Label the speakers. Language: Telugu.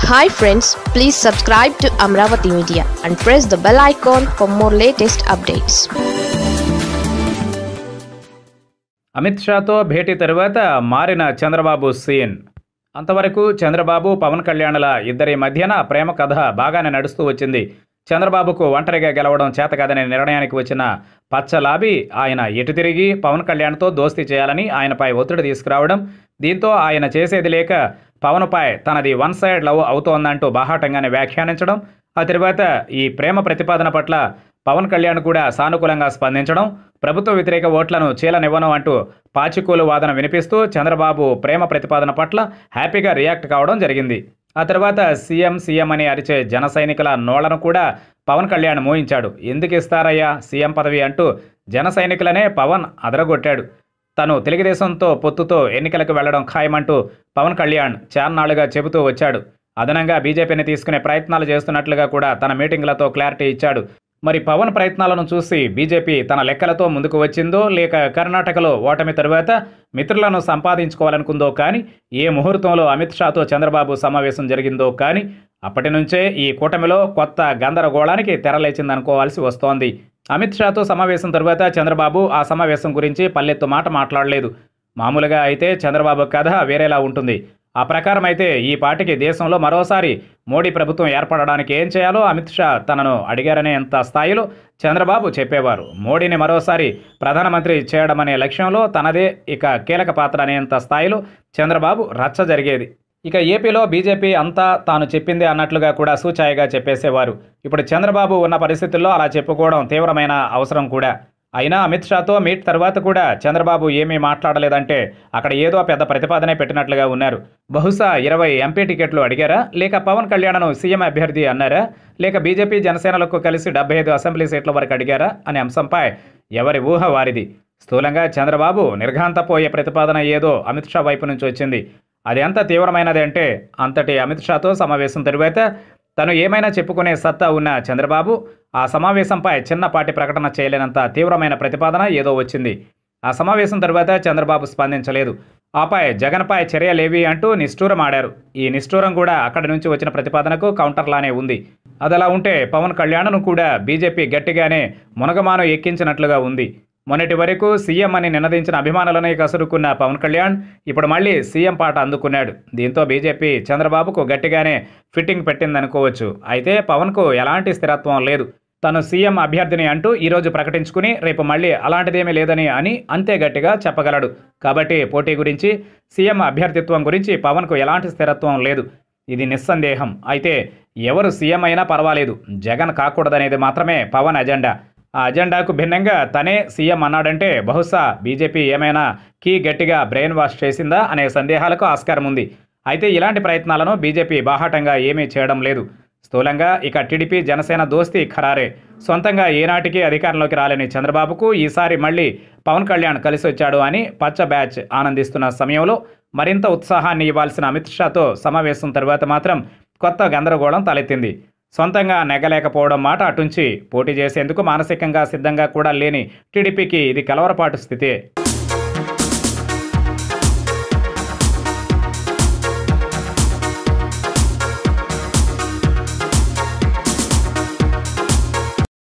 Speaker 1: hi friends please subscribe to Amaravati media and press the bell icon for more latest updates
Speaker 2: Amit షాతో భేటీ తరువాత మారిన చంద్రబాబు సీన్ అంతవరకు చంద్రబాబు పవన్ కళ్యాణ్ల ఇద్దరి మధ్యన ప్రేమ కథ బాగానే నడుస్తూ వచ్చింది చంద్రబాబుకు ఒంటరిగా గెలవడం చేత కాదనే నిర్ణయానికి వచ్చిన పచ్చలాబి ఆయన ఎటు తిరిగి పవన్ కళ్యాణ్తో దోస్తీ చేయాలని ఆయనపై ఒత్తిడి తీసుకురావడం దీంతో ఆయన చేసేది లేక పవన్పై తనది వన్ సైడ్ లవ్ అవుతోందంటూ బాహాటంగానే వ్యాఖ్యానించడం ఆ తర్వాత ఈ ప్రేమ ప్రతిపాదన పట్ల పవన్ కళ్యాణ్ కూడా సానుకూలంగా స్పందించడం ప్రభుత్వ వ్యతిరేక ఓట్లను చీలనివ్వను అంటూ పాచికూలు వాదన వినిపిస్తూ చంద్రబాబు ప్రేమ ప్రతిపాదన పట్ల హ్యాపీగా రియాక్ట్ కావడం జరిగింది ఆ తర్వాత సీఎం సీఎం అని అరిచే జన సైనికుల నోళ్లను కూడా పవన్ కళ్యాణ్ మోయించాడు ఎందుకు ఇస్తారయ్యా సీఎం పదవి అంటూ జన సైనికులనే పవన్ అదరగొట్టాడు తను తెలుగుదేశంతో పొత్తుతో ఎన్నికలకు వెళ్లడం ఖాయమంటూ పవన్ కళ్యాణ్ చాన్నాళ్లుగా చెబుతూ వచ్చాడు అదనంగా బీజేపీని తీసుకునే ప్రయత్నాలు చేస్తున్నట్లుగా కూడా తన మీటింగ్లతో క్లారిటీ ఇచ్చాడు మరి పవన్ ప్రయత్నాలను చూసి బీజేపీ తన లెక్కలతో ముందుకు వచ్చిందో లేక కర్ణాటకలో ఓటమి తరువాత మిత్రులను సంపాదించుకోవాలనుకుందో కానీ ఏ ముహూర్తంలో అమిత్ షాతో చంద్రబాబు సమావేశం జరిగిందో కానీ అప్పటి నుంచే ఈ కూటమిలో కొత్త గందరగోళానికి తెరలేచిందనుకోవాల్సి వస్తోంది అమిత్ షాతో సమావేశం తరువాత చంద్రబాబు ఆ సమావేశం గురించి పల్లెత్తు మాట మాట్లాడలేదు మామూలుగా అయితే చంద్రబాబు కథ వేరేలా ఉంటుంది ఆ ప్రకారం అయితే ఈ పార్టీకి దేశంలో మరోసారి మోడీ ప్రభుత్వం ఏర్పడడానికి ఏం చేయాలో అమిత్ షా తనను అడిగారనేంత స్థాయిలో చంద్రబాబు చెప్పేవారు మోడీని మరోసారి ప్రధానమంత్రి చేయడం అనే లక్ష్యంలో తనదే ఇక కీలక పాత్ర అనేంత స్థాయిలో చంద్రబాబు రచ్చ జరిగేది ఇక ఏపీలో బీజేపీ అంతా తాను చెప్పింది అన్నట్లుగా కూడా సూచాయిగా చెప్పేసేవారు ఇప్పుడు చంద్రబాబు ఉన్న పరిస్థితుల్లో అలా చెప్పుకోవడం తీవ్రమైన అవసరం కూడా అయినా అమిత్ షాతో మీట్ తర్వాత కూడా చంద్రబాబు ఏమీ మాట్లాడలేదంటే అక్కడ ఏదో పెద్ద ప్రతిపాదనే పెట్టినట్లుగా ఉన్నారు బహుశా ఇరవై ఎంపీ టికెట్లు అడిగారా లేక పవన్ కళ్యాణ్ను సీఎం అభ్యర్థి అన్నారా లేక బీజేపీ జనసేనలకు కలిసి డెబ్బై ఐదు అసెంబ్లీ సీట్ల వరకు అడిగారా అనే అంశంపై ఎవరి ఊహ వారిది స్థూలంగా చంద్రబాబు నిర్ఘాంతపోయే ప్రతిపాదన ఏదో అమిత్ షా వైపు నుంచి వచ్చింది అది ఎంత తీవ్రమైనది అంటే అంతటి అమిత్ షాతో సమావేశం తరువాత తను ఏమైనా చెప్పుకునే సత్తా ఉన్న చంద్రబాబు ఆ సమావేశంపై చిన్నపాటి ప్రకటన చేయలేనంత తీవ్రమైన ప్రతిపాదన ఏదో వచ్చింది ఆ సమావేశం తరువాత చంద్రబాబు స్పందించలేదు ఆపై జగన్పై చర్యలేవి అంటూ నిష్ఠూరం ఆడారు ఈ నిష్ఠూరం కూడా అక్కడి నుంచి వచ్చిన ప్రతిపాదనకు కౌంటర్లానే ఉంది అదలా ఉంటే పవన్ కళ్యాణ్ను కూడా బీజేపీ గట్టిగానే మునగమాను ఎక్కించినట్లుగా ఉంది మొన్నటి వరకు సీఎం అని నినదించిన అభిమానులనే కసురుకున్న పవన్ కళ్యాణ్ ఇప్పుడు మళ్ళీ సీఎం పాట అందుకున్నాడు దీంతో బీజేపీ చంద్రబాబుకు గట్టిగానే ఫిట్టింగ్ పెట్టిందనుకోవచ్చు అయితే పవన్కు ఎలాంటి స్థిరత్వం లేదు తను సీఎం అభ్యర్థిని అంటూ ఈరోజు ప్రకటించుకుని రేపు మళ్ళీ అలాంటిదేమీ లేదని అని అంతే గట్టిగా చెప్పగలడు కాబట్టి పోటీ గురించి సీఎం అభ్యర్థిత్వం గురించి పవన్కు ఎలాంటి స్థిరత్వం లేదు ఇది నిస్సందేహం అయితే ఎవరు సీఎం అయినా పర్వాలేదు జగన్ కాకూడదనేది మాత్రమే పవన్ అజెండా ఆ అజెండాకు భిన్నంగా తనే సీఎం అన్నాడంటే బహుశా బీజేపీ ఏమైనా కీ గట్టిగా బ్రెయిన్ వాష్ చేసిందా అనే సందేహాలకు ఆస్కారం ఉంది అయితే ఇలాంటి ప్రయత్నాలను బీజేపీ బాహాటంగా ఏమీ చేయడం లేదు స్థూలంగా ఇక టీడీపీ జనసేన దోస్తీ ఖరారే సొంతంగా ఏనాటికి అధికారంలోకి రాలేని చంద్రబాబుకు ఈసారి మళ్ళీ పవన్ కళ్యాణ్ కలిసి వచ్చాడు అని పచ్చ బ్యాచ్ ఆనందిస్తున్న సమయంలో మరింత ఉత్సాహాన్ని ఇవ్వాల్సిన అమిత్ షాతో సమావేశం తరువాత మాత్రం కొత్త గందరగోళం తలెత్తింది సొంతంగా నెగ్గలేకపోవడం మాట అటుంచి పోటీ చేసేందుకు మానసికంగా సిద్ధంగా కూడా లేని టీడీపీకి ఇది కలవరపాటు స్థితే